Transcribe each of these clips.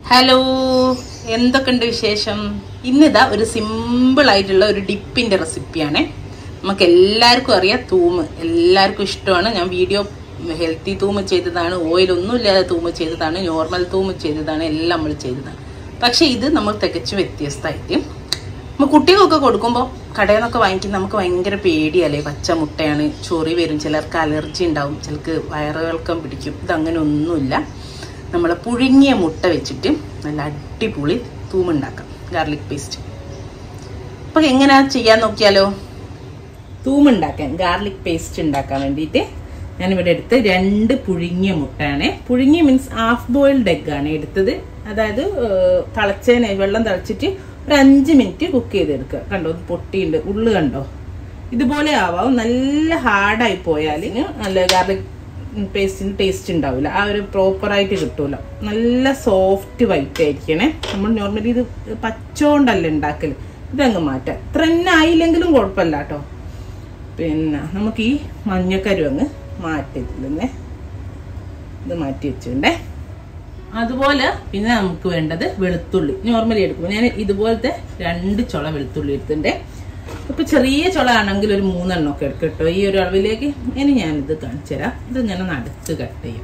hello എന്തൊക്കെയുണ്ട് വിശേഷം ഇന്നിതാ ഒരു സിമ്പിൾ ആയിട്ടുള്ള ഒരു ഡിപ്പിന്റെ റെസിപ്പിയാണ് നമുക്ക് എല്ലാവർക്കും അറിയാം തൂമ് എല്ലാവർക്കും ഇഷ്ടമാണ് ഞാൻ വീഡിയോ ഹെൽത്തി തൂമ് ചെയ്തതാണ് ഓയിൽ ഒന്നുമില്ലാതെ തൂമ് ചെയ്തതാണ് നോർമൽ തൂമ് ചെയ്തതാണ് എല്ലാം നമ്മൾ ചെയ്തതാണ് പക്ഷെ ഇത് നമ്മൾ തികച്ചും വ്യത്യസ്തമായിട്ട് നമ്മൾ കുട്ടികൾക്കൊക്കെ കൊടുക്കുമ്പോൾ കടയിൽ നിന്നൊക്കെ വാങ്ങിക്കുന്ന നമുക്ക് ഭയങ്കര പേടിയല്ലേ പച്ച മുട്ടയാണ് ചൊറി വരും ചിലർക്ക് അലർജി ഉണ്ടാവും ചിലർക്ക് വയറുകൾക്കം പിടിക്കും ഇതങ്ങനെ ഒന്നുമില്ല നമ്മൾ പുഴുങ്ങിയ മുട്ട വെച്ചിട്ട് നല്ല അടിപൊളി തൂമുണ്ടാക്കാം ഗാർലിക് പേസ്റ്റ് അപ്പൊ എങ്ങനെയാ ചെയ്യാൻ നോക്കിയാലോ തൂമുണ്ടാക്കാൻ ഗാർലിക് പേസ്റ്റ് ഉണ്ടാക്കാൻ വേണ്ടിയിട്ട് ഞാനിവിടെ എടുത്ത് രണ്ട് പുഴുങ്ങിയ മുട്ടയാണ് പുഴുങ്ങിയ മീൻസ് ഹാഫ് ബോയിൽഡ് എഗ് ആണ് എടുത്തത് അതായത് ഏഹ്, തിളച്ചതിന് വെള്ളം തിളച്ചിട്ട് ഒരു അഞ്ച് മിനിറ്റ് കുക്ക് ചെയ്തെടുക്കുക കണ്ടോ ഇത് പൊട്ടിയുണ്ട് ഉള്ളു കണ്ടോ ഇതുപോലെ ആവാം നല്ല ഹാർഡായി പോയാൽ നല്ല ഗാർലിക് പേസ്റ്റിന് ടേസ്റ്റ് ഉണ്ടാവില്ല ആ ഒരു പ്രോപ്പറായിട്ട് കിട്ടൂല നല്ല സോഫ്റ്റ് വൈറ്റ് ആയിരിക്കണേ നമ്മൾ നോർമലി ഇത് പച്ചോണ്ടല്ല ഉണ്ടാക്കൽ ഇതങ്ങ് മാറ്റാം ഇത്ര തന്നെ ആയില്ലെങ്കിലും കുഴപ്പമില്ല കേട്ടോ പിന്നെ നമുക്ക് ഈ മഞ്ഞക്കരു അങ്ങ് മാറ്റില്ലേ ഇത് മാറ്റി വെച്ചിട്ടുണ്ടേ അതുപോലെ പിന്നെ നമുക്ക് വേണ്ടത് വെളുത്തുള്ളി നോർമലി എടുക്കും ഞാൻ ഇതുപോലത്തെ രണ്ട് ചുള വെളുത്തുള്ളി എടുത്തിട്ടുണ്ട് ഇപ്പൊ ചെറിയ ചുള ആണെങ്കിൽ ഒരു മൂന്നെണ്ണം ഒക്കെ എടുക്കും കേട്ടോ ഈ ഒരു അളവിലേക്ക് ഇനി ഞാനിത് കാണിച്ചു തരാം ഇത് ഇങ്ങനെ നടുക്ക് കട്ട് ചെയ്യും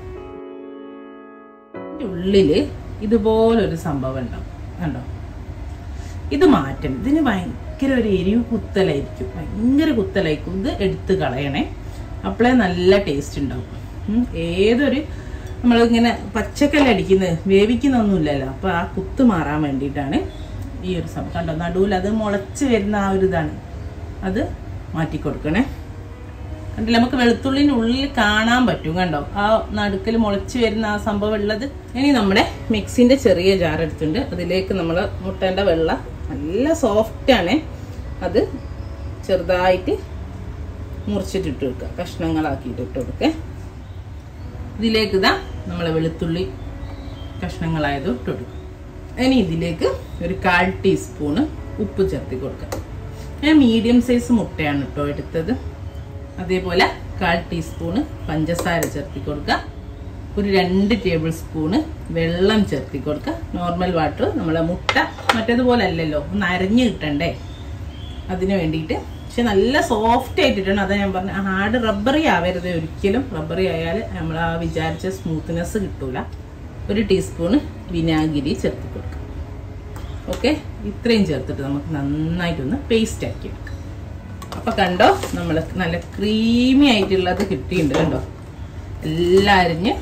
ഇതിന്റെ ഉള്ളില് ഇതുപോലൊരു സംഭവം ഉണ്ടാവും കണ്ടോ ഇത് മാറ്റണം ഇതിന് ഭയങ്കര ഒരു എരിവ് കുത്തലായിരിക്കും ഭയങ്കര കുത്തലായിരിക്കും ഇത് എടുത്ത് കളയണേ അപ്പോഴേ നല്ല ടേസ്റ്റ് ഉണ്ടാവും ഉം, ഏതൊരു നമ്മളിങ്ങനെ പച്ചക്കല്ല അടിക്കുന്നത് വേവിക്കുന്നൊന്നുമില്ലല്ലോ അപ്പൊ ആ കുത്ത് മാറാൻ വേണ്ടിയിട്ടാണ് ഈ ഒരു സംഭവം കണ്ടോ നടുവിൽ അത് മുളച്ച് വരുന്ന ആ ഒരു ഇതാണ് അത് മാറ്റി കൊടുക്കണേ കണ്ടില്ല നമുക്ക് വെളുത്തുള്ളിൻ്റെ ഉള്ളിൽ കാണാൻ പറ്റും കണ്ടോ ആ നടുക്കൽ മുളച്ച് വരുന്ന ആ സംഭവം ഉള്ളത് ഇനി നമ്മുടെ മിക്സിന്റെ ചെറിയ ജാർ എടുത്തിട്ടുണ്ട് അതിലേക്ക് നമ്മൾ മുട്ടേൻ്റെ വെള്ള നല്ല സോഫ്റ്റ് ആണ് അത് ചെറുതായിട്ട് മുറിച്ചിട്ടിട്ട് കൊടുക്കുക കഷ്ണങ്ങളാക്കിയിട്ട് ഇട്ട് കൊടുക്കുക ഇതിലേക്ക് ഇതാ നമ്മളെ വെളുത്തുള്ളി കഷ്ണങ്ങളായത് ഇട്ട് കൊടുക്കുക ഇനി ഇതിലേക്ക് ഒരു കാൽ ടീസ്പൂണ് ഉപ്പ് ചേർത്തി കൊടുക്കുക ഞാൻ മീഡിയം സൈസ് മുട്ടയാണ് കേട്ടോ എടുത്തത് അതേപോലെ കാൽ ടീസ്പൂണ് പഞ്ചസാര ചേർത്തി കൊടുക്കുക ഒരു രണ്ട് ടേബിൾ സ്പൂണ് വെള്ളം ചേർത്തി കൊടുക്കുക നോർമൽ വാട്ടർ നമ്മളെ മുട്ട മറ്റേതുപോലെ അല്ലല്ലോ ഒന്ന് അരഞ്ഞ് കിട്ടണ്ടേ അതിന് വേണ്ടിയിട്ട് പക്ഷെ നല്ല സോഫ്റ്റ് ആയിട്ടിട്ടാണ് അതാ ഞാൻ പറഞ്ഞ ഹാർഡ് റബ്ബറി ആവരുത് ഒരിക്കലും റബ്ബറി ആയാൽ നമ്മൾ ആ വിചാരിച്ച സ്മൂത്ത്നെസ് കിട്ടൂല ഒരു ടീസ്പൂണ് വിനാഗിരി ചേർത്ത് കൊടുക്കുക ഓക്കെ ഇത്രയും ചേർത്തിട്ട് നമുക്ക് നന്നായിട്ടൊന്ന് പേസ്റ്റ് ആക്കി എടുക്കാം അപ്പൊ കണ്ടോ നമ്മൾ നല്ല ക്രീമി ആയിട്ടുള്ളത് കിട്ടിയിട്ടുണ്ട് കണ്ടോ എല്ലാം അരിഞ്ഞ്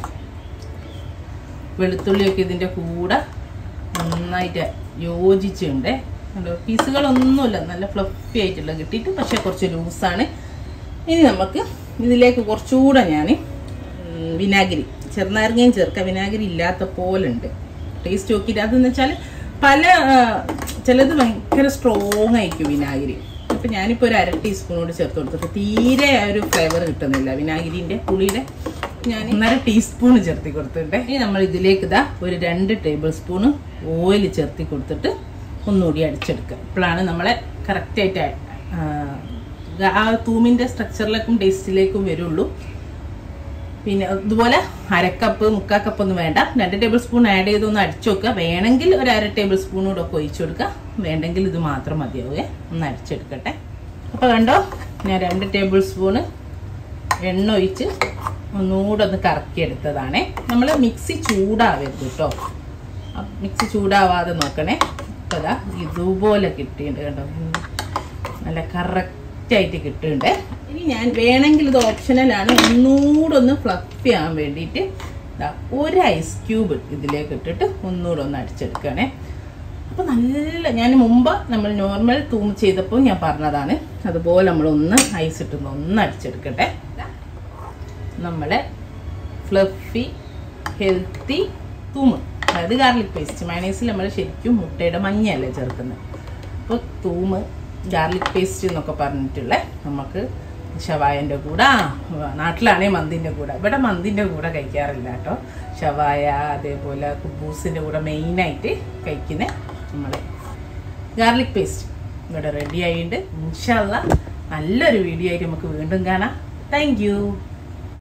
വെളുത്തുള്ളിയൊക്കെ ഇതിന്റെ കൂടെ നന്നായിട്ട് യോജിച്ചുണ്ട് കണ്ടോ പീസുകളൊന്നുമില്ല നല്ല ഫ്ലഫി ആയിട്ടുള്ള കിട്ടിയിട്ട് പക്ഷെ കുറച്ച് ലൂസാണ് ഇനി നമുക്ക് ഇതിലേക്ക് കുറച്ചുകൂടെ ഞാൻ വിനാഗിരി ചെറുനാരങ്ങയും ചേർക്കാം വിനാഗിരി ഇല്ലാത്ത പോലെ ഉണ്ട് ടേസ്റ്റ് നോക്കിയിട്ട് അതെന്ന് വെച്ചാൽ പല ആ, ചിലത് ഭയങ്കര സ്ട്രോങ് ആയിരിക്കും വിനാഗിരി അപ്പൊ ഞാനിപ്പോ ഒരു അര ടീസ്പൂൺ കൂടി ചേർത്ത് കൊടുത്തിട്ട് തീരെ ആ ഒരു ഫ്ലേവർ കിട്ടുന്നില്ല വിനാഗിരിന്റെ പുളിയുടെ ഞാൻ ഒന്നര ടീസ്പൂൺ ചേർത്തി കൊടുത്തിട്ടുണ്ട് ഇനി നമ്മൾ ഇതിലേക്ക് ഇതാ ഒരു രണ്ട് ടേബിൾ സ്പൂൺ ഓയിൽ ചേർത്തി കൊടുത്തിട്ട് ഒന്നുകൂടി അടിച്ചെടുക്കുക ഇപ്പോഴാണ് നമ്മളെ കറക്റ്റായിട്ട് ആ തൂമിന്റെ സ്ട്രക്ചറിലേക്കും ടേസ്റ്റിലേക്കും വരുള്ളൂ പിന്നെ ഇതുപോലെ അരക്കപ്പ് മുക്കാ കപ്പ് ഒന്നും വേണ്ട രണ്ട് ടേബിൾ സ്പൂൺ ആഡ് ചെയ്ത് ഒന്ന് അടിച്ചു വെക്കുക വേണമെങ്കിൽ ഒരു അര ടേബിൾ സ്പൂൺ കൂടെ ഒക്കെ ഒഴിച്ചു കൊടുക്കുക വേണ്ടെങ്കിൽ ഇത് മാത്രം മതിയാവുകയെ ഒന്ന് അടിച്ചെടുക്കട്ടെ അപ്പോൾ കണ്ടോ ഞാൻ രണ്ട് ടേബിൾ സ്പൂണ് എണ്ണ ഒഴിച്ച് ഒന്നുകൂടെ ഒന്ന് കറക്കിയെടുത്തതാണേ നമ്മൾ മിക്സി ചൂടാവരുത് കേട്ടോ മിക്സി ചൂടാവാതെ നോക്കണേ അപ്പോൾ അതാ ഇതുപോലെ കിട്ടിയിട്ടുണ്ട് കേട്ടോ നല്ല കറക്റ്റ് ആയിട്ട് കിട്ടുന്നുണ്ട് ഇനി ഞാൻ വേണമെങ്കിൽ ഇത് ഓപ്ഷണലാണ് ഒന്നുകൂടെ ഒന്ന് ഫ്ലഫി ആവാൻ വേണ്ടിയിട്ട് ദാ ഒരു ഐസ് ക്യൂബ് ഇതിലേക്ക് ഇട്ടിട്ട് ഒന്നുകൂടെ ഒന്ന് അടിച്ചെടുക്കണേ അപ്പൊ നല്ല ഞാൻ മുമ്പ് നമ്മൾ നോർമൽ തൂം ചെയ്തപ്പോൾ ഞാൻ പറഞ്ഞതാണ് അതുപോലെ നമ്മൾ ഒന്ന് ഐസ് ഇട്ടുന്ന ഒന്ന് അടിച്ചെടുക്കട്ടെ ദാ നമ്മളെ ഫ്ലഫി ഹെൽത്തി തൂമ് അതായത് ഗാർലിക് പേസ്റ്റ് മയണൈസിൽ നമ്മൾ ശരിക്കും മുട്ടയുടെ മഞ്ഞയല്ലേ ചേർക്കുന്നത് അപ്പോൾ തൂമ് ഗാർലിക് പേസ്റ്റ് എന്നൊക്കെ പറഞ്ഞിട്ടുള്ള നമുക്ക് ഷവായൻ്റെ കൂടെ ആ, നാട്ടിലാണെങ്കിൽ മന്തിൻ്റെ കൂടെ ഇവിടെ മന്തിൻ്റെ കൂടെ കഴിക്കാറില്ല കേട്ടോ ഷവായ അതേപോലെ കുബൂസിൻ്റെ കൂടെ മെയിനായിട്ട് കഴിക്കുന്ന നമ്മൾ ഗാർലിക് പേസ്റ്റ് ഇവിടെ റെഡി ആയിട്ടുണ്ട് ഇൻഷാല്ല നല്ലൊരു വീഡിയോ ആയിട്ട് നമുക്ക് വീണ്ടും കാണാം താങ്ക്